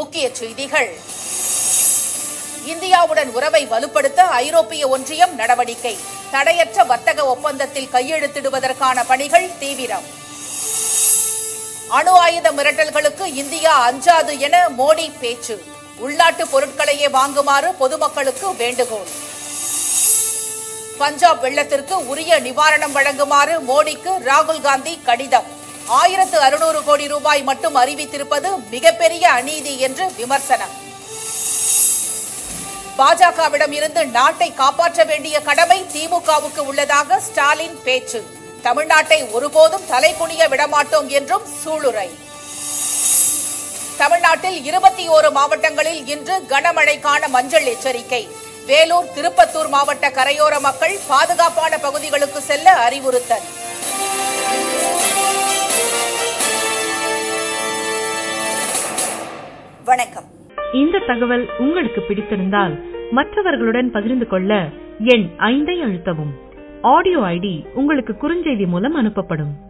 முக்கிய செய்திகள் இந்தியாவுடன் உறவை வலுப்படுத்த ஐரோப்பிய ஒன்றியம் நடவடிக்கை தடையற்ற வர்த்தக ஒப்பந்தத்தில் கையெழுத்திடுவதற்கான பணிகள் தீவிரம் அணு ஆயுத மிரட்டல்களுக்கு இந்தியா அஞ்சாது என மோடி பேச்சு உள்நாட்டு பொருட்களையே வாங்குமாறு பொதுமக்களுக்கு வேண்டுகோள் பஞ்சாப் வெள்ளத்திற்கு உரிய நிவாரணம் வழங்குமாறு மோடிக்கு ராகுல் காந்தி கடிதம் ஆயிரத்து அறுநூறு கோடி ரூபாய் மட்டும் அறிவித்திருப்பது மிகப்பெரிய அநீதி என்று விமர்சனம் பாஜகவிடம் இருந்து நாட்டை காப்பாற்ற வேண்டிய கடமை திமுகவுக்கு உள்ளதாக ஸ்டாலின் பேச்சு தமிழ்நாட்டை ஒருபோதும் தலைகுனிய விடமாட்டோம் என்றும் சூளுரை தமிழ்நாட்டில் இருபத்தி ஓரு மாவட்டங்களில் இன்று கனமழைக்கான மஞ்சள் எச்சரிக்கை வேலூர் திருப்பத்தூர் மாவட்ட கரையோர மக்கள் பாதுகாப்பான பகுதிகளுக்கு செல்ல அறிவுறுத்தல் வணக்கம் இந்த தகவல் உங்களுக்கு பிடித்திருந்தால் மற்றவர்களுடன் பகிர்ந்து கொள்ள எண் ஐந்தை அழுத்தவும் ஆடியோ ஐடி உங்களுக்கு குறுஞ்செய்தி மூலம் அனுப்பப்படும்